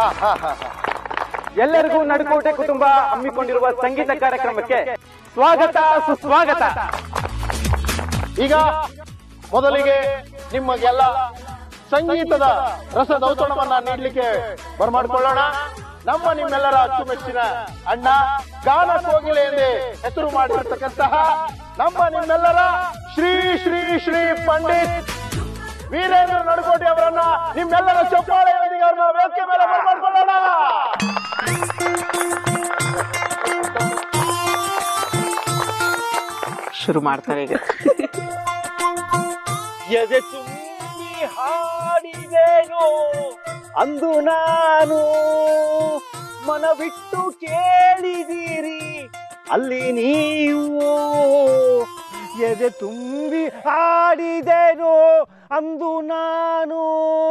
ಎಲ್ಲರಿಗೂ ನಡುಕೋಟೆ ಕುಟುಂಬ ಹಮ್ಮಿಕೊಂಡಿರುವ ಸಂಗೀತ ಕಾರ್ಯಕ್ರಮಕ್ಕೆ ಸ್ವಾಗತ ಸುಸ್ವಾಗತ ಈಗ ಮೊದಲಿಗೆ ನಿಮಗೆಲ್ಲ ಸಂಗೀತದ ರಸದೌತಣವನ್ನ ನೀಡಲಿಕ್ಕೆ ಬರಮಾಡ್ಕೊಳ್ಳೋಣ ನಮ್ಮ ನಿಮ್ಮೆಲ್ಲರ ಅಚ್ಚುಮೆಚ್ಚಿನ ಅಣ್ಣ ಗಾನ ಕೋಗಿಲೆ ಎಂದೇ ಹೆಸರು ಮಾಡಿರ್ತಕ್ಕಂತಹ ನಮ್ಮ ನಿಮ್ಮೆಲ್ಲರ ಶ್ರೀ ಶ್ರೀ ಶ್ರೀ ಪಂಡಿತ್ ವೀರೇಂದ್ರ ನಡುಕೋಟಿ ಅವರನ್ನ ನಿಮ್ಮೆಲ್ಲರ ಚಪ್ಪಾಳೆಯೊಂದಿಗೆ ಅವ್ರನ್ನ ವೇದಿಕೆ ಮೇಲೆ ಬರಮಾಡ್ಕೊಳ್ಳೋಣ ಶುರು ಮಾಡ್ತಾರೆ ಈಗ ಎದೆ ತುಂಬಿ ಹಾಡಿದೇನು ಅಂದು ನಾನು ಮನ ಬಿಟ್ಟು ಕೇಳಿದಿರಿ ಅಲ್ಲಿ ನೀವು ಎದೆ ತುಂಬಿ ಹಾಡಿದೇನು ಅಂದು ನಾನು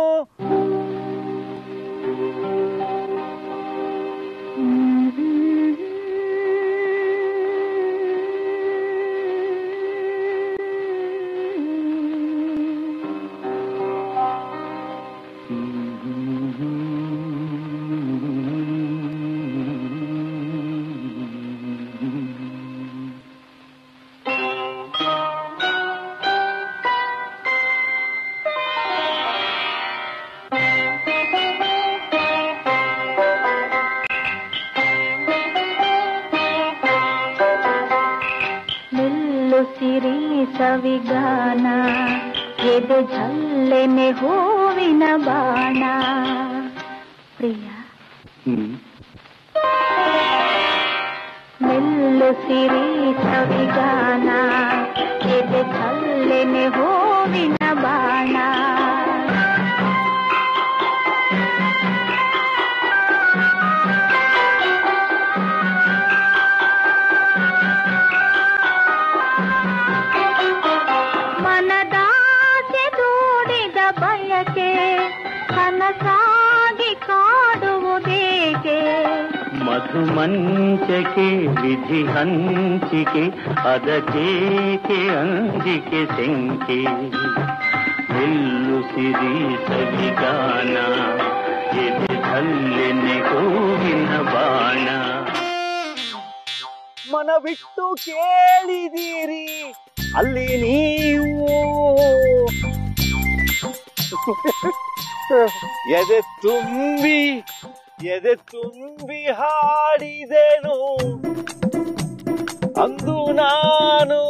ನಿಲ್ಲುಸಿರಿ ಸವಿಗಾನ ಎದೆ ಜಲ್ಲೆನೆ ಹೂವಿನ ಬಾಣ ಪ್ರಿಯ ನಿಲ್ಲುಸಿರಿ ಸವಿಗಾನ ಎದೆ ಜಲ್ಲೆನೆ ಹೂವಿನ ಬಾಣ ಮನದಾಸೆ ದೂಡಿದ ಬಯಕೆ ಕನಸಾಗಿ ಕಾಡುವುದೇಕೆ ಮಧುಮಂಚಕೆ ವಿಧಿ ಹಂಚಿಕೆ ಅದಕ್ಕೇಕೆ ಅಂಜಿಕೆ ಶಂಕೆ ನಿಲ್ಲು ಸಿರಿ ಸವಿಗಾನ ಎದೆ ಹಲ್ಲೆನೆ ಹೂವಿನ ಬಾಣ ಮನ ಬಿಟ್ಟು ಕೇಳಿದಿರಿ ಅಲ್ಲಿ ನೀವು ಎದೆ ತುಂಬಿ ಎದೆ ತುಂಬಿ ಹಾಡಿದೆನು ಅಂದು ನಾನು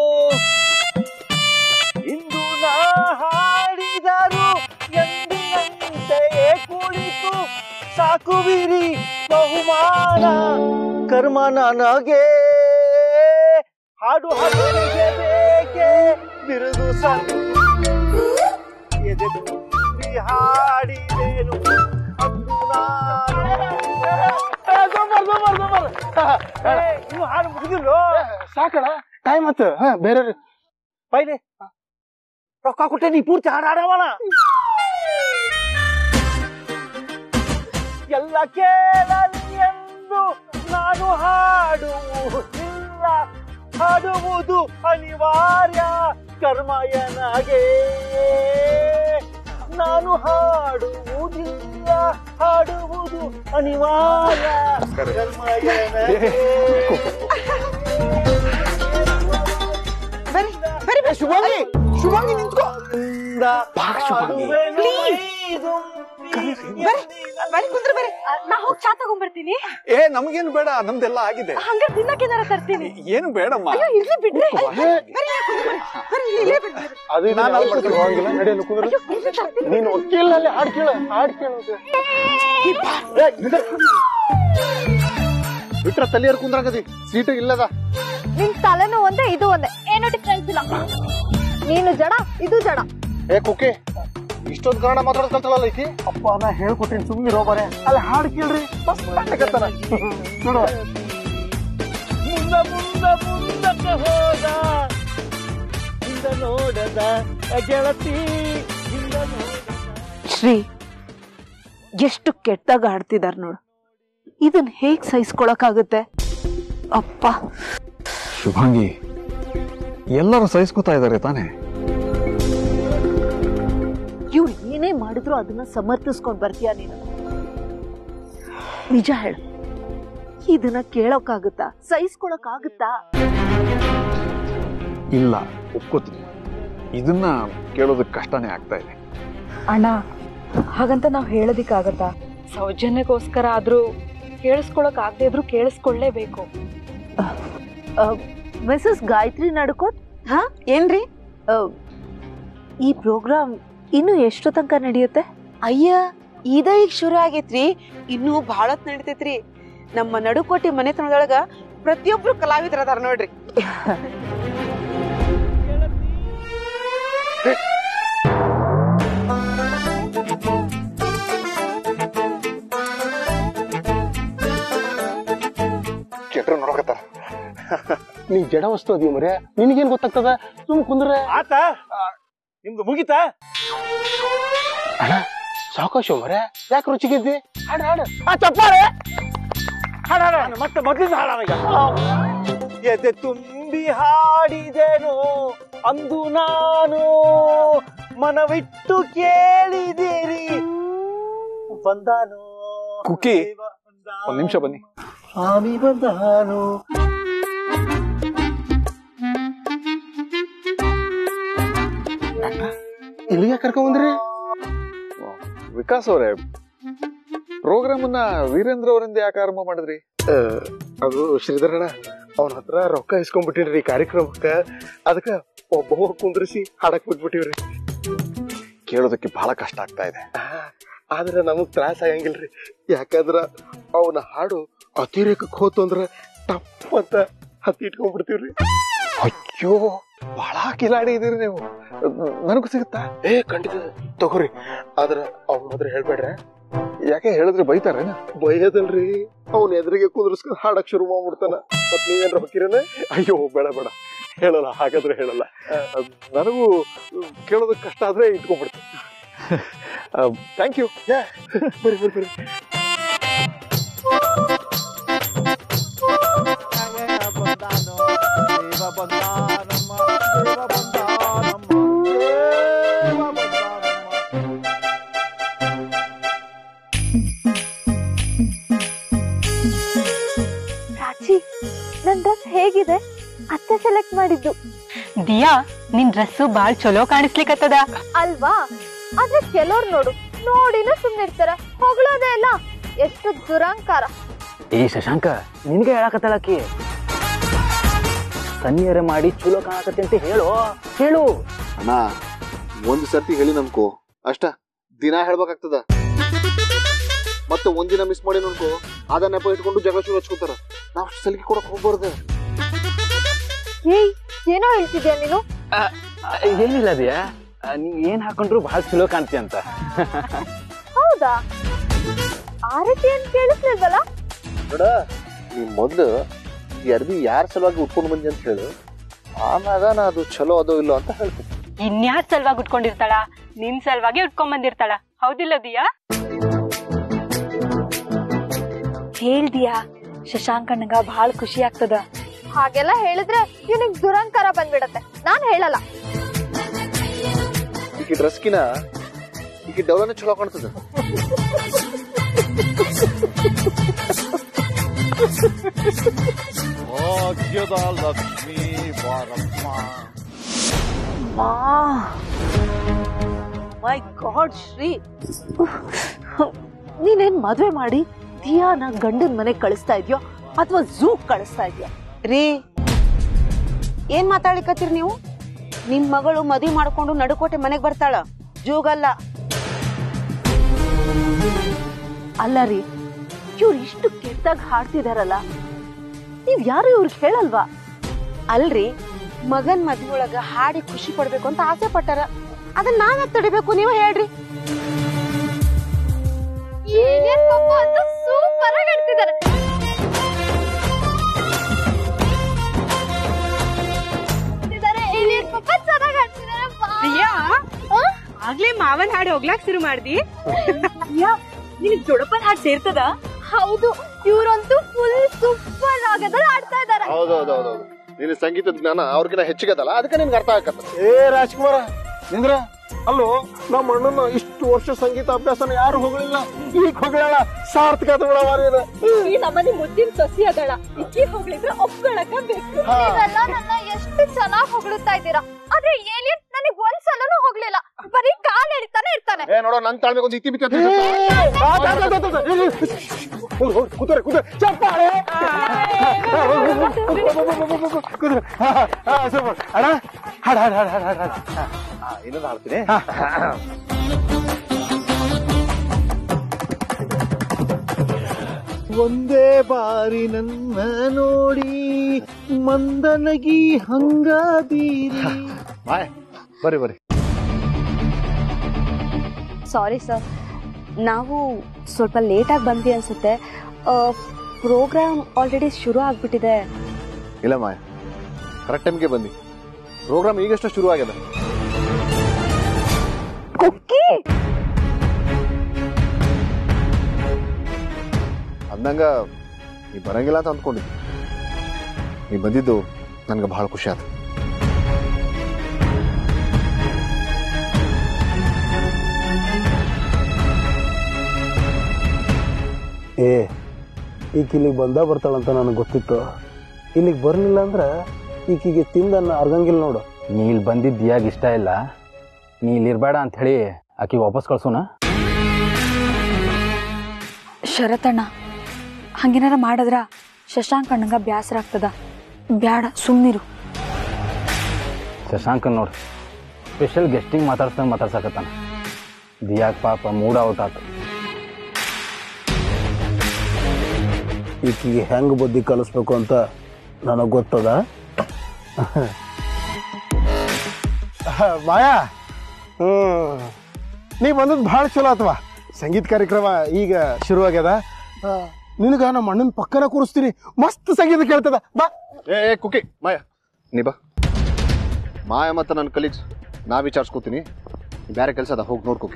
ಇಂದು ನಾ ಹಾಡಿದರು ಎಂದಿನಂತೆಯೇ ಕುಳಿತು ಸಾಕುವಿರಿ ಬಹುಮಾನ ಕರ್ಮ ನನಗೆ ಹಾಡು ಹಾಡಿಗೆ ಬೇಕೆ ಬಿರುದು ಸಾಕು ಎದೆ ತುಂಬಿ ಹಾಡಿದೆನು ಅಂದು ನಾನು ಏ, ಸೂಪರ್ ಸೂಪರ್ ಸೂಪರ್ ಏ, ಇನ್ನು ಹಾಡು ಮುಗಿದಿಲ್ಲ ಸಾಕಣ ಟೈಮ್ ಆಯ್ತು ಹಾ ಬೇರೆ ಪೈಲೆ ರೊಕ್ಕ ಕೊಟ್ಟೆ ನೀ ಪೂರ್ತಿ ಹಾಡು ಹಾಡವಣ ಎಲ್ಲ ಕೇಳಲಿ ಎಂದು ನಾನು ಹಾಡುವುದಿಲ್ಲ ಹಾಡುವುದು ಅನಿವಾರ್ಯ ಕರ್ಮಯನಗೆ ನಾನು ಹಾಡುವುದಿಲ್ಲ ಹಾಡುವುದು ಅನಿವಾರ್ಯ ಕರ್ಮಯನಗೆ ಶುಭಂಗಿ ಶುಭಂಗಿ ನಿಂತ್ಕೋ ಬರಿ ಕುಂದ್ರೆ ಬರಿ ನಾ ಹೋಗಿ ಚಾ ತಗೊಂಡ್ಬರ್ತೀನಿ ಏ ನಮಗೇನು ಬೇಡ ನಮ್ದೆಲ್ಲ ಆಗಿದೆ ಹಂಗ ತಿನ್ನಕ್ಕೇನಾರ ತರ್ತೀನಿ ಏನು ಬೇಡಮ್ಮ ಅಯ್ಯೋ ಇರ್ಲಿ ಬಿಡ್ರಿ ಬರಿ ಕುಂದ್ರೆ ಬರಿ ಬರಿ ಇಲ್ಲೇ ಬಿಡ್ರಿ ಅದು ನಾನು ಅಲ್ಲಿ ಮಾಡ್ತೀನಿ ಹೋಗಿಲ್ಲ ನಡೆಯಲು ಕುಂದ್ರು ಅಯ್ಯೋ ಇರ್ಲಿ ತರ್ತೀನಿ ನೀನು ಒಕ್ಕಿಲ್ಲಲ್ಲಿ ಹಾಡು ಕೇಳು ಹಾಡು ಕೇಳು ಬಿಟ್ರ ತಲಿಯರ್ ಕುಂದ್ರಾಗದಿ ಸೀಟು ಇಲ್ಲದ ನಿನ್ ತಲೆನೂ ಒಂದೇ ಇದು ಒಂದೇ ಏನು ಡಿಫ್ರೆನ್ಸ್ ಇಲ್ಲ ನೀನು ಜಡ ಇದು ಜಡ ಏ ಕುಕ್ಕೆ ಇಷ್ಟೊಂದು ಕನ್ನಡ ಮಾತಾಡೋದ್ ಕಲ್ತಳಲ್ಲ ಈಕಿ ಅಪ್ಪ ನಾ ಹೇಳ್ಕೊಟ್ಟಿನಿ ಸುಮ್ಮನೆ ರೋಬಾರೆ ಅಲ್ಲಿ ಹಾಡು ಕೇಳ್ರಿ ಮಸ್ತ್ ಹಾಡ್ಲಿಕತ್ತಾನ. ನೋಡು ಮುಂದ ಮುಂದ ಮುಂದಕ್ಕೆ ಹೋದ ಹಿಂದ ನೋಡದ ಗೆಳತಿ ಹಿಂದ ನೋಡದ ಶ್ರೀ ಎಷ್ಟು ಕೆಟ್ಟಾಗ ಆಡ್ತಿದಾರ ನೋಡು ಇದನ್ ಹೇಗ್ ಸಹಿಸ್ಕೊಳಕ್ಕಾಗುತ್ತೆ ಅಪ್ಪ ಶುಭಾಂಗಿ ಎಲ್ಲರೂ ಸಹಿಸ್ಕೊತಾ ಇದ್ದಾರೆ ತಾನೇ ಇವ್ರು ಏನೇ ಮಾಡಿದ್ರು ಅದನ್ನ ಸಮರ್ಥಿಸ್ಕೊಂಡ್ ಬರ್ತೀಯ ನೀನು ನಿಜ ಹೇಳು ಇದನ್ನ ಕೇಳೋಕ್ಕಾಗುತ್ತಾ ಸಹಿಸ್ಕೊಳಕ್ಕಾಗುತ್ತಾ ಇಲ್ಲ ಒಪ್ಕೋತೀನಿ ಇದನ್ನ ಕೇಳೋದಕ್ಕೆ ಕಷ್ಟನೇ ಆಗ್ತಾ ಇದೆ ಅಣ್ಣ ಹಾಗಂತ ನಾವು ಹೇಳೋದಿಕ್ಕಾಗತ್ತಾ ಸೌಜನ್ಯಕ್ಕೋಸ್ಕರ ಆದ್ರೂ ಕೇಳಿಸ್ಕೊಳಕ್ ಆಗದೆ ಇದ್ರು ಕೇಳಿಸ್ಕೊಳ್ಳೇಬೇಕು ಮಿಸಸ್ ಗಾಯತ್ರಿ ನಡ್ಕೋತ್ ಹಾ ಏನ್ರಿ ಆ, ಈ ಪ್ರೋಗ್ರಾಮ್ ಇನ್ನು ಎಷ್ಟು ತನಕ ನಡೆಯುತ್ತೆ ಅಯ್ಯ ಇದ ಈಗ ಶುರು ಆಗೈತ್ರಿ ಇನ್ನೂ ಬಹಳ ಹೊತ್ ನಡಿತೈತ್ರಿ ನಮ್ಮ ನಡುಕೋಟಿ ಮನೆತನದೊಳಗ ಪ್ರತಿಯೊಬ್ರು ಕಲಾವಿದ್ರ ಅದಾರ ನೋಡ್ರಿ ಕೆಟ್ರು ನೋಡಕತ್ತಾರ ನೀ ಜಡ ವಸ್ತು ಅದಿ ಮರೆ ನಿನಗೇನ್ ಗೊತ್ತಾಗ್ತದ ಸುಮ್ ಕುಂದ್ರೆ ಆತ ನಿಮ್ದು ಮುಗಿತಾ ಅಣ್ಣ ಸಾವಕಾಶ ಮರೆ ಯಾಕೆ ರುಚಿಗಿದ್ದಿ ಹಾಡು ಹಾಡು ಆ ಚಪ್ಪಾಳೆ ಹಾಡ ಹಾಡ ಮತ್ತೆ ಮೊದಲಿಂದ ಹಾಡ ಈಗ ಎದೆ ತುಂಬಿ ಹಾಡಿದೆನು ಅಂದು ನಾನು ಮನವಿಟ್ಟು ಕೇಳಿದಿರಿ ಬಂದಾನು ಕುಕ್ಕಿ, ದೇವ ಬಂದಾನು. ಒಂದ್ ನಿಮಿಷ ಬನ್ನಿ ಸ್ವಾಮಿ ಬಂದಾನು ಇಲ್ಲಿಗೆ ಕರ್ಕೊಂಡ್ ಬಂದ್ರಿ ವಿಕಾಸ್ ಅವರೇ ಪ್ರೋಗ್ರಾಮ್ ಅನ್ನ ವೀರೇಂದ್ರ ಅವರಿಂದ ಯಾಕೆ ಆರಂಭ ಮಾಡಿದ್ರಿ ಅದು ಶ್ರೀಧರಣ್ಣ ಅವನ ಹತ್ರ ರೊಕ್ಕ ಇಸ್ಕೊಂಡ್ಬಿಟ್ಟಿನ್ರಿ ಈ ಕಾರ್ಯಕ್ರಮಕ್ಕ ಅದಕ್ಕ ಒಬ್ಬ ಕುಂದ್ರಿಸಿ ಹಾಡಕ್ ಬಿಟ್ಬಿಟ್ಟಿವ್ರಿ ಕೇಳೋದಕ್ಕೆ ಬಹಳ ಕಷ್ಟ ಆಗ್ತಾ ಇದೆ ಆದ್ರೆ ನಮಗ್ ತ್ರಾಸ ಆಗಂಗಿಲ್ರಿ ಯಾಕಂದ್ರ ಅವನ ಹಾಡು ಅತಿರೇಕಕ್ಕೆ ಹೋತು ಅಂದ್ರ ಟಪ್ ಅಂತ ಹತ್ತಿ ಇಟ್ಕೊಂಡ್ಬಿಡ್ತೀವ್ರಿ ಅಯ್ಯೋ ಬಹಳ ಕಿಲಾಡಿ ಇದೀರಿ ನೀವು ನನಗೂ ಸಿಗುತ್ತಾ ಏ ಖಂಡಿತ ತಗೋರಿ ಆದ್ರ ಅವ್ನ ಮೊದಲು ಹೇಳ್ಬೇಡ್ರ ಯಾಕೆ ಹೇಳಿದ್ರೆ ಬೈತಾರೇನ ಬೈಯದಲ್ರಿ ಅವ್ನ ಎದುರಿಗೆ ಕುಂದ್ರಸ್ಕೊಂಡ್ ಹಾಡಕ್ ಶುರು ಮಾಡ್ಬಿಡ್ತಾನ ಮತ್ ನೀವೇನ್ರ ಹೊಕ್ಕಿರೇನ ಅಯ್ಯೋ ಬೇಡ ಬೇಡ ಹೇಳಲ್ಲ ಹಾಗಾದ್ರೆ ಹೇಳಲ್ಲ ಅಹ್, ನನಗೂ ಕೇಳೋದಕ್ಕೆ ಕಷ್ಟ ಆದ್ರೆ ಇಟ್ಕೊಂಡ್ಬಿಡ್ತೀನಿ ಥ್ಯಾಂಕ್ ಯು ಬರ್ರಿ ಬರ್ರಿ ಬರ್ರಿ ಬಂದಾನು ದೇವ ಬಂದಾನಮ್ಮ ದೇವ ಬಂದಾನಮ್ಮ ದೇವ ಬಂದಾನಮ್ಮ ಪ್ರಾಚಿ ನನ್ ಡ್ರೆಸ್ ಹೇಗಿದೆ ಅತ್ತೆ ಸೆಲೆಕ್ಟ್ ಮಾಡಿದ್ದು ದಿಯಾ ನಿನ್ ಡ್ರೆಸ್ಸು ಬಾಳ್ ಚಲೋ ಕಾಣಿಸ್ಲಿಕ್ಕತ್ತದ ಅಲ್ವಾ ಆದ್ರೆ ಕೆಲವ್ರು ನೋಡು ನೋಡಿನ ಸುಮ್ನಿರ್ತಾರ ಹೊಗಳೋದೇ ಇಲ್ಲ ಎಷ್ಟು ದುರಂಕಾರ ಏ ಶಶಾಂಕ ನಿನ್ಗೆ ಹೇಳಕತ್ತಳಕಿ ಸನ್ನಿಯರ ಮಾಡಿ ಚಲೋ ಕಾಣಕತ್ತೆ ಅಂತ ಹೇಳು ಹೇಳು ಅಣ್ಣ ಒಂದ್ ಸರ್ತಿ ಹೇಳಿ ನಮ್ಕೋ ಅಷ್ಟ ದಿನ ಹೇಳ್ಬೇಕಾಗ್ತದ ಮತ್ತೆ ಒಂದಿನ ಮಿಸ್ ಮಾಡಿ ಅನ್ಕೋ ಅದ ನೆಪ ಇಟ್ಕೊಂಡು ಜಗಳ ಶುರು ಹಚ್ಕೋತಾರ ನಾವ್ ಅಷ್ಟ್ ಸಲಿಗೆ ಕೊಡಕ್ ಹೋಗ್ಬಾರ್ದು ಏಯ್ ಏನೋ ಹೇಳ್ತಿದ್ಯಾ ನೀನು ಏನಿಲ್ಲ ದಿಯಾ ನೀ ಏನ್ ಹಾಕೊಂಡ್ರು ಬಹಳ ಚಲೋ ಕಾಣ್ತಿ ಅಂತ ಹೌದಾ ಆ ರೀತಿ ಏನ್ ಕೇಳಿಸ್ಲಿಲ್ವಲ್ಲ ನೋಡ ನೀ ಮೊದ್ಲು ಈ ಅರ್ಬಿ ಯಾರ ಸಲುವಾಗಿ ಉಟ್ಕೊಂಡು ಬಂದಿ ಅಂತ ಹೇಳು ಆಮ್ಯಾಗ ನಾ ಅದು ಚಲೋ ಅದೋ ಇಲ್ಲೋ ಅಂತ ಹೇಳ್ತೀನಿ ಇನ್ಯಾರ್ ಸಲುವಾಗಿ ಉಟ್ಕೊಂಡಿರ್ತಾಳ ನಿನ್ ಸಲುವಾಗಿ ಉಟ್ಕೊಂಡ್ ಬಂದಿರ್ತಾಳ ಹೌದಿಲ್ಲ ದಿಯಾ ಹೇಳ್ದಿಯಾ ಶಶಾಂಕಣ್ಣಗ ಬಹಳ ಖುಷಿ ಆಗ್ತದ ಹಾಗೆಲ್ಲ ಹೇಳಿದ್ರೆ ಇವನಿಗೆ ದುರಂಕಾರ ಬಂದ್ಬಿಡತ್ತೆ ನಾನ್ ಹೇಳಲ್ಲ ಈಗ ಡ್ರೆಸ್ಕಿನ ಈಗ ಡೌಲನೇ ಚಲೋ ಕಾಣ್ತದ ಭಾಗ್ಯದ ಲಕ್ಷ್ಮೀ ಬಾರಮ್ಮ ಮೈ ಗಾಡ್ ಶ್ರೀ ನೀನೇನ್ ಮದ್ವೆ ಮಾಡಿ ದಿಯಾನ ಗಂಡನ್ ಮನೆಗ್ ಕಳಿಸ್ತಾ ಇದ್ಯೋ ಅಥವಾ ಝೂ ಕಳಿಸ್ತಾ ಇದ್ಯೋ ರೀ ಏನ್ ಮಾತಾಡ್ಲಿಕತ್ತೀರಿ ನೀವು ನಿಮ್ ಮಗಳು ಮದ್ವಿ ಮಾಡ್ಕೊಂಡು ನಡುಕೋಟೆ ಮನೆಗ್ ಬರ್ತಾಳ ಜೂಗಲ್ಲ ಅಲ್ಲ ರೀ ಇವ್ರು ಇಷ್ಟು ಕೆಟ್ಟಾಗ ಹಾಡ್ತಿದಾರಲ್ಲ ನೀವ್ ಯಾರು ಇವ್ರಿಗೆ ಹೇಳಲ್ವಾ ಅಲ್ರಿ ಮಗನ್ ಮದ್ವಿ ಒಳಗ ಹಾಡಿ ಖುಷಿ ಪಡ್ಬೇಕು ಅಂತ ಆಸೆ ಪಟ್ಟಾರ ಅದನ್ನ ನಾವ್ ತಡಿಬೇಕು ನೀವು ಹೇಳ್ರಿ ಏನೇನ್ ಪಾಪ ಅಂತ ಸೂಪರ್ ಆಗಿ ಹೇಳ್ತಿದ್ದಾರೆ ಏಲಿಯನ್ ಪಾಪ ಚೆನ್ನಾಗಿ ಹೇಳ್ತಿದ್ದಾರೆ ದಿಯಾ ಆಗ್ಲೇ ಮಾವನ್ ಹಾಡು ಹೋಗ್ಲಾಕ್ ಶುರು ಮಾಡ್ದಿ ನಿನಗ್ ಜೋಡಪ್ಪನ್ ಹಾಡ್ ಸೇರ್ತದ ಹೌದು ಇವ್ರಂತೂ ಫುಲ್ ಸೂಪರ್ ಆಗದಲ್ಲಿ ಆಡ್ತಾ ಇದ್ದಾರೆ ಹೌದೌದೌದೌದು ನಿನ್ನ ಸಂಗೀತದ ಜ್ಞಾನ ಅವ್ರಿಗಿನ ಹೆಚ್ಚಿಗದಲ್ಲ ಅದಕ್ಕೆ ನಿನ್ಗೆ ಅರ್ಥ ಆಗತ್ತ ಏ ರಾಜ್ಕುಮಾರ ನಿಂದ್ರ ಅಲ್ಲೋ ನಮ್ಮ ಅಣ್ಣನ ಇಷ್ಟು ವರ್ಷ ಸಂಗೀತ ಅಭ್ಯಾಸನ ಯಾರು ಹೋಗಲಿಲ್ಲ ಈಗ ಹೋಗ್ಯಾಳ ಸಾರ್ಥಕ ಆತು ಬಿಡ ಮಾರ್ರೆ ಇದು. ಈ ನಮ್ಮನೆ ಮುದ್ದಿನ ಸಸಿ ಅದಳ ಇಕ್ಕಿ ಹೋಗ್ಲಿದ್ರೆ ಒಪ್ಕೊಳಕ ಬೇಕು ನೀವೆಲ್ಲ ನನ್ನ ಎಷ್ಟು ಚೆನ್ನಾಗಿ ಹೊಗಳುತ್ತಾ ಇದ್ದೀರಾ ಆದ್ರೆ ಏಲಿಯನ್ ನನಗೆ ಒಂದ್ಸಲನೂ ಹೋಗ್ಲಿಲ್ಲ ಬರೀ ಕಾಲ್ ಎಳಿತಾನೆ ಇರ್ತಾನೆ ಏ ನೋಡೋ ನನ್ ತಾಳ್ಮೆಗೆ ಒಂದು ಇತಿ ಬಿತ್ತಿ ಅಂತ ಏ, ಹೇಳ್ಬಿಟ್ಟು. ಆ, ಆ, ಆ, ಆ, ಆ, ಆ, ಆ, ಹೋಗ್, ಹೋಗ್, ಕೂತ್ರೆ, ಕೂತ್ರೆ. ಚಪ್ಪಾಳೆ. ಕೂತ್ರೆ. ಹಾ, ಹಾ, ಸೂಪರ್. ಅಣ್ಣ ಹಾಡ್ ಹಾಡ್ ಹಾಡ್ ಹಾಡ್ ಹಾಡ್ ಹಾಡ್ ಆ, ಇನ್ನೊಂದು ಹಾಡ್ತೀನಿ ಒಂದೇ ಬಾರಿ ನನ್ನ ನೋಡಿ ಮಂದನಗಿ ಹಂಗ ಬೀರಿ ಬಾಯ್ ಬರ್ರಿ ಬರ್ರಿ ಸಾರಿ ಸರ್ ನಾವು ಸ್ವಲ್ಪ ಲೇಟಾಗಿ ಬಂದ್ವಿ ಅನ್ಸುತ್ತೆ ಪ್ರೋಗ್ರಾಮ್ ಆಲ್ರೆಡಿ ಶುರು ಆಗ್ಬಿಟ್ಟಿದೆ ಇಲ್ಲ ಮಾಯ ಕರೆಕ್ಟ್ ಟೈಮ್ಗೆ ಬಂದಿ ಪ್ರೋಗ್ರಾಮ್ ಈಗಷ್ಟೇ ಶುರು ಆಗಿದೆ ಕುಕ್ಕಿ ಅಂದಂಗ ನೀ ಬರಂಗಿಲ್ಲ ಅಂತ ಅಂದ್ಕೊಂಡಿದ್ದೆ ನೀ ಬಂದಿದ್ದು ನನ್ಗೆ ಬಹಳ ಖುಷಿ ಆಯ್ತು ಏ ಈಗ ಇಲ್ಲಿಗೆ ಬಂದ ಬರ್ತಾಳಂತ ನನಗೆ ಗೊತ್ತಿತ್ತು ಇಲ್ಲಿಗೆ ಬರ್ಲಿಲ್ಲ ಅಂದ್ರೆ ಈಕಿಗೆ ತಿಂದನ್ನ ಅರ್ಗಂಗಿಲ್ಲ ನೋಡು ನೀ ಇಲ್ಲಿ ಬಂದಿದ್ದು ದಿಯಾಗ ಇಷ್ಟ ಇಲ್ಲ ನೀ ಇಲ್ಲಿ ಇರ್ಬೇಡ ಅಂತ ಹೇಳಿ ಆಕಿ ವಾಪಸ್ ಕಳ್ಸೋಣ ಶರತಣ್ಣ ಹಂಗೇನಾರ ಮಾಡಿದ್ರ ಶಶಾಂಕ್ ಅಣ್ಣಂಗ ಬ್ಯಾಸರ ಆಗ್ತದ ಬ್ಯಾಡ ಸುಮ್ಮನಿರು ಶಶಾಂಕನ್ ನೋಡ್ರಿ ಸ್ಪೆಷಲ್ ಗೆಸ್ಟಿಂಗ್ ಮಾತಾಡ್ಸ್ದಂಗೆ ಮಾತಾಡ್ಸಕತ್ತಾನ ದಿಯಾಗ ಪಾಪ ಮೂಡ್ ಔಟ್ ಆತು ಈಕಿಗೆ ಹೆಂಗ್ ಬುದ್ಧಿ ಕಲಿಸ್ಬೇಕು ಅಂತ ನನಗೆ ಗೊತ್ತದ ಮಾಯಾ ಹ್ಮ್ ನೀ ಬಂದದ್ದು ಭಾಳ ಚಲೋ ಆತ್ವಾ ಸಂಗೀತ ಕಾರ್ಯಕ್ರಮ ಈಗ ಶುರುವಾಗ್ಯದ ನಿನಗ ನಮ್ಮ ಅಣ್ಣನ ಪಕ್ಕನ ಕೂರಿಸ್ತೀನಿ ಮಸ್ತ್ ಸಂಗೀತ ಕೇಳ್ತದ ಬಾ ಏ ಏ, ಕುಕಿ ಮಾಯ ನೀ ಬಾ ಮಾಯ ಮತ್ತು ನನ್ನ ಕಲೀಗ್ಸ್ ನಾ ವಿಚಾರಿಸ್ಕೋತೀನಿ ಬೇರೆ ಕೆಲಸ ಅದ ಹೋಗಿ ನೋಡ್ಕೋಕಿ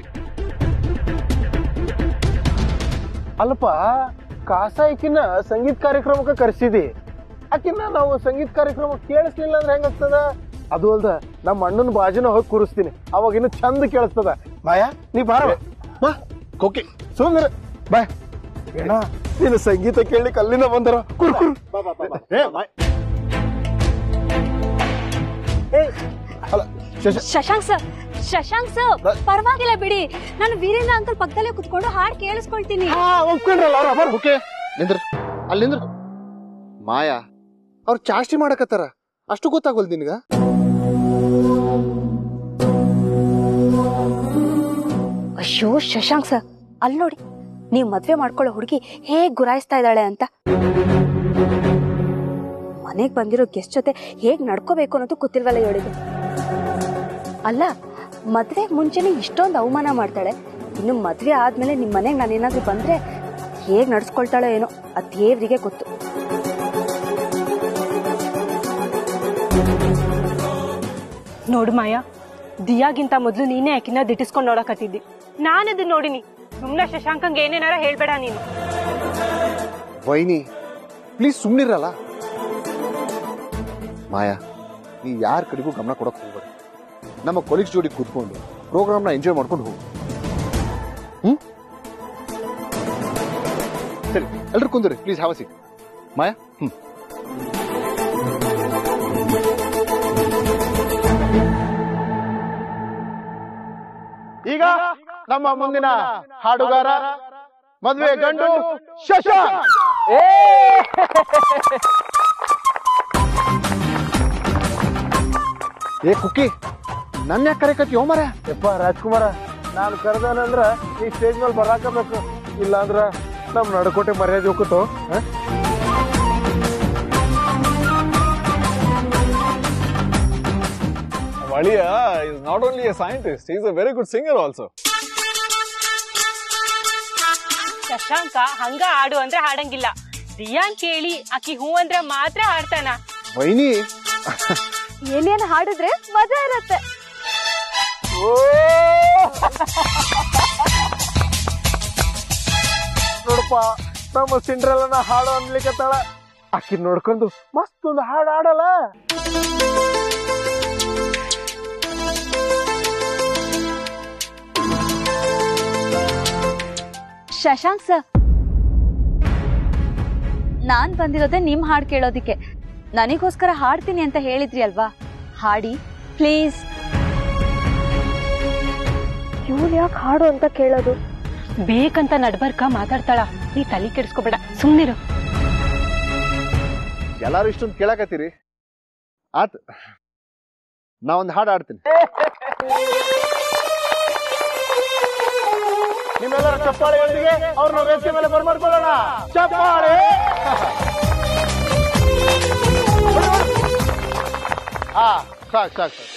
ಅಲ್ಪ ಕಾಸ ಈಕಿನ ಸಂಗೀತ ಕಾರ್ಯಕ್ರಮಕ್ಕೆ ಕರೆಸಿದಿ ಆಕಿನ ನಾವು ಸಂಗೀತ ಕಾರ್ಯಕ್ರಮ ಕೇಳಿಸ್ಲಿಲ್ಲ ಅಂದ್ರೆ ಹೆಂಗಾಗ್ತದ ಅದು ಅಲ್ದ ನಮ್ಮ ಅಣ್ಣನ ಬಾಜುನ ಹೋಗಿ ಕೂರಿಸ್ತೀನಿ ಅವಾಗ ಇನ್ನು ಚಂದ ಕೇಳಿಸ್ತದ ಮಾಯಾ ನೀ ಬಾರ ಬಾ ಕೋಕಿ ಸುಂದರ ಬಾ ಏನ ನೀನು ಸಂಗೀತ ಕೇಳಲಿಕ್ಕೆ ಅಲ್ಲಿಂದ ಬಂದರ ಕುರ್ ಕುರ್ ಏ ಮಾಯ್ ಏ, ಅಲ್ಲ ಶಶ ಶಶಾಂಕ್ ಸರ್ ಶಶಾಂಕ್ ಸರ್ ಪರವಾಗಿಲ್ಲ ಬಿಡಿ ನಾನು ವೀರೇಂದ್ರ ಅಂಕಲ್ ಪಕ್ಕದಲ್ಲೇ ಕುತ್ಕೊಂಡು ಹಾಡ್ ಕೇಳಿಸ್ಕೊಳ್ತೀನಿ ಹಾ ಒಪ್ಕೊಂಡ್ರಲ್ಲ ಅವ್ರ ಬರ್ ಓಕೆ ನಿಂದ್ರ ಅಲ್ಲಿ ನಿಂದ್ರ ಮಾಯಾ ಅವ್ರು ಚಾಷ್ಟಿ ಮಾಡಕತ್ತಾರ ಅಷ್ಟು ಗೊತ್ತಾಗೋಲ್ ನಿನ್ಗ ಅಯ್ಯೋ ಶಶಾಂಕ್ ಸರ್ ಅಲ್ಲಿ ನೋಡಿ ನೀವು ಮದ್ವೆ ಮಾಡ್ಕೊಳ್ಳೋ ಹುಡುಗಿ ಹೇಗ್ ಗುರಾಯಿಸ್ತಾ ಇದ್ದಾಳೆ ಅಂತ ಮನೆಗ್ ಬಂದಿರೋ ಗೆಸ್ಟ್ ಜೊತೆ ಹೇಗ್ ನಡ್ಕೋಬೇಕು ಅನ್ನೋದು ಗೊತ್ತಿಲ್ವಲ್ಲ ಇವಳಿಗೆ ಅಲ್ಲ ಮದ್ವೆ ಮುಂಚೆನೆ ಇಷ್ಟೊಂದು ಅವಮಾನ ಮಾಡ್ತಾಳೆ ಇನ್ನು ಮದ್ವೆ ಆದ್ಮೇಲೆ ನಿಮ್ ಮನೆಗ್ ನಾನೇನಾದ್ರೂ ಬಂದ್ರೆ ಹೇಗ್ ನಡ್ಸ್ಕೊಳ್ತಾಳೋ ಏನೋ ಅದ್ ದೇವ್ರಿಗೆ ಗೊತ್ತು ನೋಡು ಮಾಯಾ ದಿಯಾಗಿಂತ ಮೊದ್ಲು ನೀನೇ ಆಕಿನ ದಿಟ್ಟಿಸ್ಕೊಂಡ್ ನೋಡಕತ್ತಿದ್ದಿ ನಾನದನ್ನ ನೋಡಿನಿ ಸುಮ್ನೆ ಶಶಾಂಕಂಗ್ ಏನೇನಾರ ಹೇಳ್ಬೇಡ ನೀನು ವೈನಿ ಪ್ಲೀಸ್ ಸುಮ್ಮನಿರಲ್ಲ ಮಾಯಾ ನೀ ಯಾರ ಕಡೆಗೂ ಗಮನ ಕೊಡಕ್ ಹೋಗ್ಬೇಡ ನಮ್ಮ ಕೊಲೀಗ್ಸ್ ಜೋಡಿ ಕೂತ್ಕೊಂಡು ಪ್ರೋಗ್ರಾಮ್ನ ಎಂಜಾಯ್ ಮಾಡ್ಕೊಂಡು ಹೋಗು ಹ್ಮ್ ಸರಿ ಎಲ್ರು ಕುಂದ್ರಿ ಪ್ಲೀಸ್ ಹ್ಯಾವ್ ಸಿಕ್ ಮಾಯಾ ಹ್ಮ್ ಈಗ ನಮ್ಮ ಮುಂದಿನ ಹಾಡುಗಾರ ಮದ್ವೆ ಗಂಡು ಶಶಾಂಕ್ ಏ ಕುಕ್ಕಿ ನನ್ನ ಯಾಕೆ ಕರೆಕತ್ತಿ ಮರ ಯಪ್ಪ ರಾಜ್ಕುಮಾರ ನಾನು ಕರೆದಾನಂದ್ರ ನೀ ಸ್ಟೇಜ್ ಮೇಲೆ ಬರಾಕಬೇಕು ಇಲ್ಲ ಅಂದ್ರ ನಮ್ ನಡಕೋಟೆ ಮರ್ಯಾದೆ ಹೋಗುತ್ತೋ Valia is not only a scientist, he is a very good singer also. Shashanka ಹಂಗ ಹಾಡು ಅಂದ್ರೆ ಹಾಡಂಗಿಲ್ಲ ದಿಯಾನ್ ಕೇಳಿ ಆಕಿ ಹೂ ಅಂದ್ರ ಮಾತ್ರ ಹಾಡ್ತಾನ ವೈನಿ ಏಲಿಯನ್ ಹಾಡಿದ್ರೆ ಮಜಾ ಇರತ್ತೆ ನೋಡಪ್ಪ ನಮ್ಮ ಸಿಂಡ್ರಲ್ಲನ ಹಾಡು ಅನ್ಲಿಕ್ಕತ್ತಾಳ ಆಕಿ ನೋಡ್ಕೊಂಡು ಮಸ್ತ್ ಒಂದು ಹಾಡು ಆಡಲ್ಲ ಶಶಾಂಕ್ ಸರ್ ನಾನ್ ಬಂದಿರೋದೇ ನಿಮ್ ಹಾಡ್ ಕೇಳೋದಿಕ್ಕೆ ನನಗೋಸ್ಕರ ಹಾಡ್ತೀನಿ ಅಂತ ಹೇಳಿದ್ರಿ ಅಲ್ವಾ ಹಾಡಿ ಪ್ಲೀಸ್ ಇವಳು ಯಾಕೆ ಹಾಡು ಅಂತ ಕೇಳೋದು ಬೇಕಂತ ನಡ್ಬರ್ಕ ಮಾತಾಡ್ತಾಳ ನೀ ತಲೆ ಕೆಡಿಸ್ಕೋಬೇಡ ಸುಮ್ನಿರು ಎಲ್ಲಾರು ಇಷ್ಟೊಂದು ಕೇಳಕತ್ತೀರಿ ಆತ್ ನಾ ಒಂದು ಹಾಡು ಆಡ್ತೀನಿ ನಿಮ್ಮೆಲ್ಲರ ಚಪ್ಪಾಳೆಯೊಂದಿಗೆ ಅವ್ರನ್ನ ವೇದಿಕೆ ಮೇಲೆ ಬರ್ಮಾಡ್ಕೊಳ್ಳೋಣ ಚಪ್ಪಾಳೆ ಹಾ ಸಾಕ್ ಸಾಕ್ ಸಾಕ್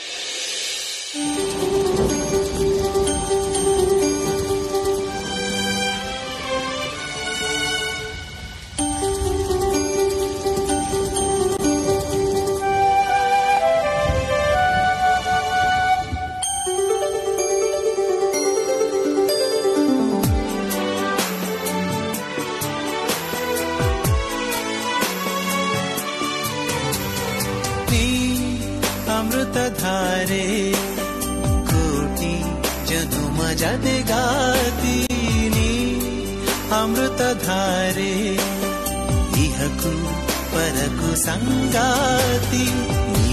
ನೀ ಅಮೃತಧಾರೆ ಕೋಟಿ ಜನುಮ ಜತೆಗಾತೀನಿ ಅಮೃತಧಾರೆ ಇಹಕು ಪರಕು ಸಂಗಾತಿ ನೀ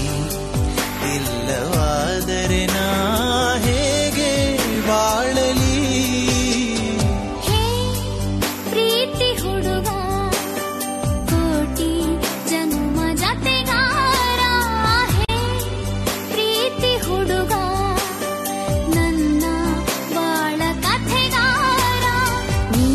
ಇಲ್ಲವಾದರೆ ನಾ ಹೇಗೆ ಬಾಳಲಿ ಪ್ರೀತಿ ಹುಡುಗ ಕೋಟಿ ಜನುಮ ಜತೆಗಾರ ಹೇ ಪ್ರೀತಿ ಹುಡುಗ ನನ್ನ ಬಾಳ ಕಥೆಗಾರ ನೀ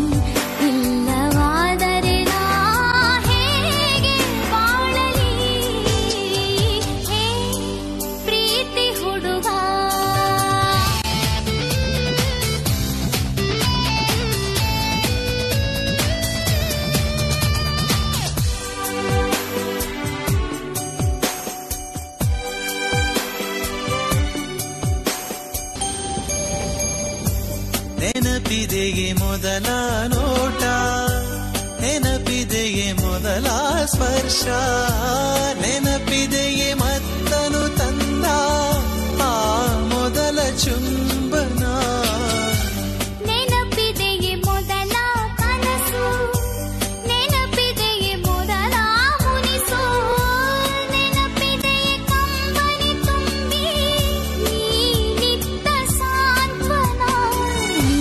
ಇಲ್ಲವಾದರೆ ನಾ ಹೇಗೆ ಬಾಳಲಿ ಹೇ ಪ್ರೀತಿ ಹುಡುಗ ನೆನಪಿದೆಯೇ ಮೊದಲ ನೋಟ ನೆನಪಿದೆಯೇ ಮೊದಲ ಸ್ಪರ್ಶ ನೆನಪಿದೆಯೇ ಮತ್ತನು ತಂದ ಆ ಮೊದಲ ಚುಂಬನ ನೆನಪಿದೆಯೇ ಮೊದಲ ಕನಸು ನೆನಪಿದೆಯೇ ಮೊದಲ ಮುನಿಸು ನೆನಪಿದೆಯೇ ಕಂಬನಿ ತುಂಬಿ ನೀನಿದ್ದ ಸಾಂತ್ವನ ನೀ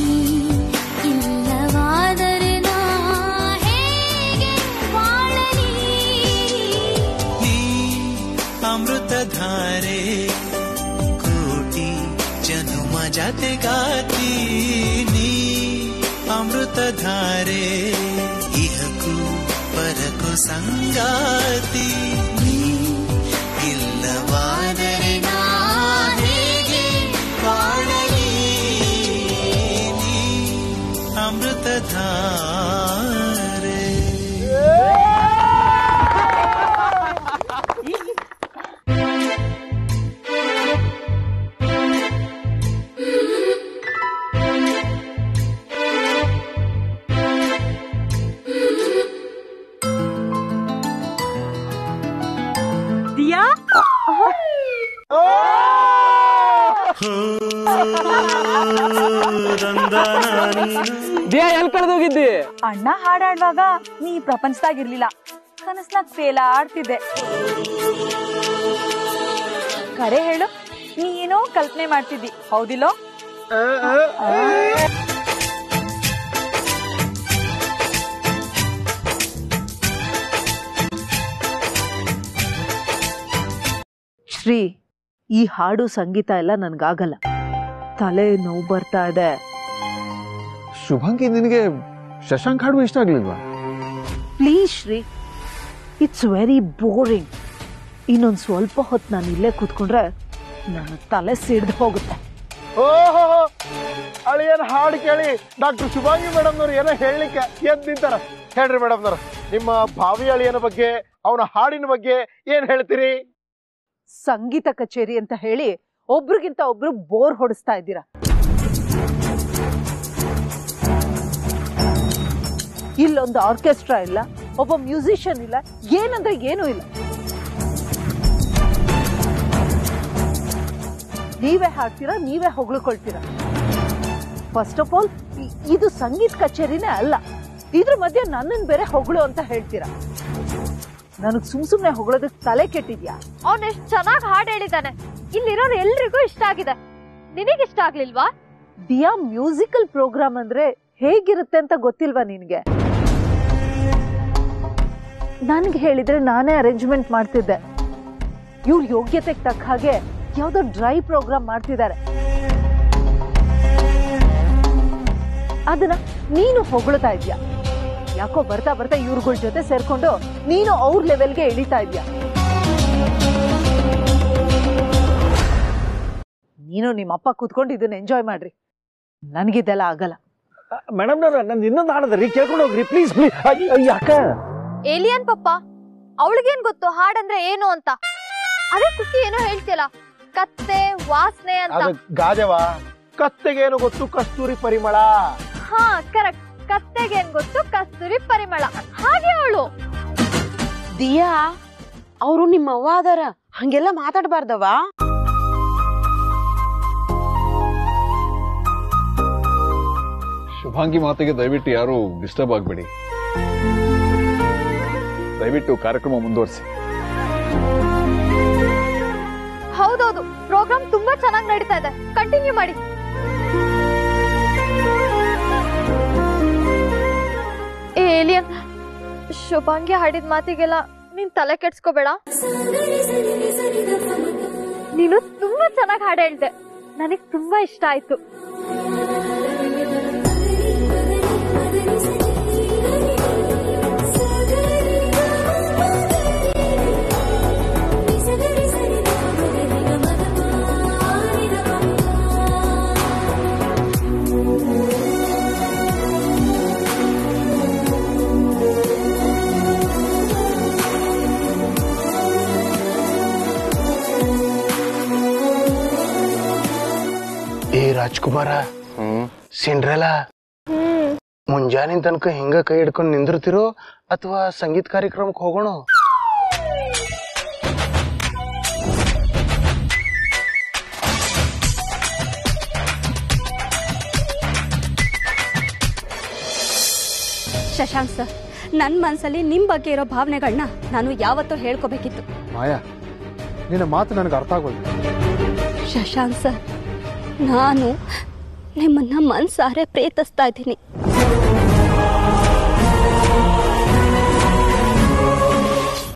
ಇಲ್ಲವಾದರೆ ನಾ ಹೇಗೆ ಬಾಳಲಿ ಈ ಅಮೃತಧಾರೆ ಕೋಟಿ ಜನುಮ ಜತೆಗಾತೀನಿ ಅಮೃತಧಾರೆ ಇಹಕು ಪರಕು ಸಂಗಾತಿ ನೀ ಇಲ್ಲವಾದರೆ ನಾ ಹೇಗೆ ಬಾಳಲಿ ನೀ ಅಮೃತಧಾರೆ ದಿಯಾ ದಿಯಾ ಎಲ್ಲಿ ಕಳೆದೋಗಿದ್ದಿ ಅಣ್ಣ ಹಾಡಾಡುವಾಗ ನೀ ಪ್ರಪಂಚದಾಗಿರ್ಲಿಲ್ಲ ಕನಸ್ನಾಗ್ ಫೇಲ ಆಡ್ತಿದ್ದೆ ಕರೆ ಹೇಳು ನೀ ಏನೋ ಕಲ್ಪನೆ ಮಾಡ್ತಿದ್ದಿ ಹೌದಿಲ್ಲೋ ಶ್ರೀ ಈ ಹಾಡು ಸಂಗೀತ ಎಲ್ಲ ನನ್ಗಾಗಲ್ಲ ತಲೆ ನೋವು ಬರ್ತಾ ಇದೆ ಶುಭಾಂಗಿ ನಿನಗೆ ಶಶಾಂಕ್ ಹಾಡು ಇಷ್ಟ ಆಗ್ಲಿಲ್ವಾ please Shri it's very boring ಇನ್ನೊಂದು ಸ್ವಲ್ಪ ಹೊತ್ತು ನಾನು ಇಲ್ಲೇ ಕೂತ್ಕೊಂಡ್ರೆ ನನ್ನ ತಲೆ ಸಿಡ್ದು ಹೋಗುತ್ತೆ ಓಹೋ ಅಳಿಯನ್ ಹಾಡು ಕೇಳಿ ಡಾಕ್ಟರ್ ಶುಭಾಂಗಿ ಮೇಡಮ್ನವ್ರು ಏನೋ ಹೇಳಲಿಕ್ಕೆ ಎದ್ದು ನಿಂತಾರ ಹೇಳ್ರಿ ಮೇಡಮ್ನವ್ರು ನಿಮ್ಮ ಭಾವಿ ಅಳಿಯನ ಬಗ್ಗೆ ಅವನ ಹಾಡಿನ ಬಗ್ಗೆ ಏನ್ ಹೇಳ್ತೀರಿ ಸಂಗೀತ ಕಚೇರಿ ಅಂತ ಹೇಳಿ ಒಬ್ರಿಗಿಂತ ಒಬ್ರು ಬೋರ್ ಹೊಡಿಸ್ತಾ ಇದ್ದೀರಾ ಇಲ್ಲೊಂದು ಆರ್ಕೆಸ್ಟ್ರಾ ಇಲ್ಲ ಒಬ್ಬ ಮ್ಯೂಸಿಷಿಯನ್ ಇಲ್ಲ ಏನಂದ್ರೆ ಏನೂ ಇಲ್ಲ ನೀವೇ ಹಾಡ್ತೀರಾ ನೀವೇ ಹೊಗಳ್ಕೊಳ್ತೀರಾ ಫಸ್ಟ್ ಆಫ್ ಆಲ್ ಇದು ಸಂಗೀತ ಕಚೇರಿನೇ ಅಲ್ಲ ಇದ್ರ ಮಧ್ಯೆ ನನ್ನನ್ ಬೇರೆ ಹೊಗಳು ಅಂತ ಹೇಳ್ತೀರಾ ನನಗ್ ಸುಮ್ ಸುಮ್ನೆ ಹೊಗಳೋದಕ್ ತಲೆ ಕೆಟ್ಟಿದ್ಯಾ ಅವ್ನ್ ಎಷ್ಟ್ ಚೆನ್ನಾಗ್ ಹಾಡ್ ಹೇಳಿದಾನೆ ಇಲ್ಲಿರೋರು ಎಲ್ರಿಗೂ ಇಷ್ಟ ಆಗಿದೆ ನಿನಗ್ ಇಷ್ಟ ಆಗ್ಲಿಲ್ವಾ ದಿಯಾ ಮ್ಯೂಸಿಕಲ್ ಪ್ರೋಗ್ರಾಮ್ ಅಂದ್ರೆ ಹೇಗಿರುತ್ತೆ ಅಂತ ಗೊತ್ತಿಲ್ವಾ ನಿನ್ಗೆ ನನ್ಗೆ ಹೇಳಿದ್ರೆ ನಾನೇ ಅರೇಂಜ್ಮೆಂಟ್ ಮಾಡ್ತಿದ್ದೆ ಇವ್ರ ಯೋಗ್ಯತೆಗೆ ತಕ್ಕ ಹಾಗೆ ಯಾವ್ದೋ ಡ್ರೈ ಪ್ರೋಗ್ರಾಮ್ ಮಾಡ್ತಿದ್ದಾರೆ ಅದನ್ನ ನೀನು ಹೊಗಳ್ತಾ ಇದ್ಯಾ ಯಾಕೋ ಬರ್ತಾ ಬರ್ತಾ ಇವ್ರಗಳ ಜೊತೆ ಸೇರ್ಕೊಂಡು ನೀನು ಅವ್ರ ಲೆವೆಲ್ಗೆ ಇಳಿತಾ ಇದ್ಯಾ ನೀನು ನಿಮ್ಮಪ್ಪ ಕೂತ್ಕೊಂಡು ಇದನ್ನ ಎಂಜಾಯ್ ಮಾಡ್ರಿ ನನ್ಗಿದೆಲ್ಲ ಆಗಲ್ಲ ಮೇಡಮ್ ನಂದು ಇನ್ನೊಂದು ಹಾಡದ್ರಿ ಕೇಳ್ಕೊಂಡು ಹೋಗ್ರಿ ಪ್ಲೀಸ್ ಪ್ಲೀಸ್ ಯಾಕ ಏಲಿಯನ್ ಪಪ್ಪ ಅವಳಿಗೇನ್ ಗೊತ್ತು ಹಾಡಂದ್ರೆ ಏನು ಅಂತ ಅದೇ ಕುಕ್ಕಿ ಏನೋ ಹೇಳ್ತಿಯಲ್ಲ ಕತ್ತೆ ವಾಸನೆ ಅಂತ ಅದು ಗಾಜವ ಕತ್ತೆಗೇನು ಗೊತ್ತು ಕಸ್ತೂರಿ ಪರಿಮಳ ಹಾ ಕರೆಕ್ಟ್ ಕತ್ತೆಗೇನ್ ಗೊತ್ತು ಕಸ್ತೂರಿ ಪರಿಮಳ ಹಾಗೆ ಅವಳು ದಿಯಾ ಅವರು ನಿಮ್ಮ ಅವ್ವ ಅದಾರ ಹಂಗೆಲ್ಲ ಮಾತಾಡ್ಬಾರ್ದವ ಶುಭಾಂಗಿ ಮಾತಿಗೆ ದಯವಿಟ್ಟು ಯಾರು ಡಿಸ್ಟರ್ಬ್ ಆಗಬೇಡಿ ದಯವಿಟ್ಟು ಕಾರ್ಯಕ್ರಮ ಮುಂದುವರಿಸಿ ಹೌದೌದು ಪ್ರೋಗ್ರಾಮ್ ತುಂಬಾ ಚೆನ್ನಾಗಿ ನಡೀತಾ ಇದೆ ಕಂಟಿನ್ಯೂ ಮಾಡಿ ಏ ಏಲಿಯನ್ ಶುಭಾಂಗಿ ಹಾಡಿದ ಮಾತಿಗೆಲ್ಲ ನೀನ್ ತಲೆ ಕೆಡ್ಸ್ಕೋಬೇಡ ನೀನು ತುಂಬಾ ಚೆನ್ನಾಗಿ ಹಾಡು ಹೇಳ್ದೆ ನನಗ್ ತುಂಬಾ ಇಷ್ಟ ಆಯ್ತು ಏ ರಾಜ್ಕುಮಾರ ಸಿಂಡ್ರೆಲ ಮುಂಜಾನೆ ತನಕ ಹಿಂಗ ಕೈ ಹಿಡ್ಕೊಂಡು ನಿಂದಿರ್ತಿರೋ ಅಥವಾ ಸಂಗೀತ ಕಾರ್ಯಕ್ರಮಕ್ಕೆ ಹೋಗೋಣ ಶಶಾಂಕ್ ಸರ್ ನನ್ನ ಮನಸ್ಸಲ್ಲಿ ನಿಮ್ಮ ಬಗ್ಗೆ ಇರೋ ಭಾವನೆಗಳನ್ನ ನಾನು ಯಾವತ್ತೂ ಹೇಳ್ಕೋಬೇಕಿತ್ತು ಮಾಯಾ ನಿನ್ನ ಮಾತು ನನಗೆ ಅರ್ಥ ಆಗೋದು ಶಶಾಂಕ್ ಸರ್ ನಾನು ನಿಮ್ಮನ್ನ ಮನ್ಸಾರೆ ಪ್ರೀತಿಸ್ತಾ ಇದ್ದೀನಿ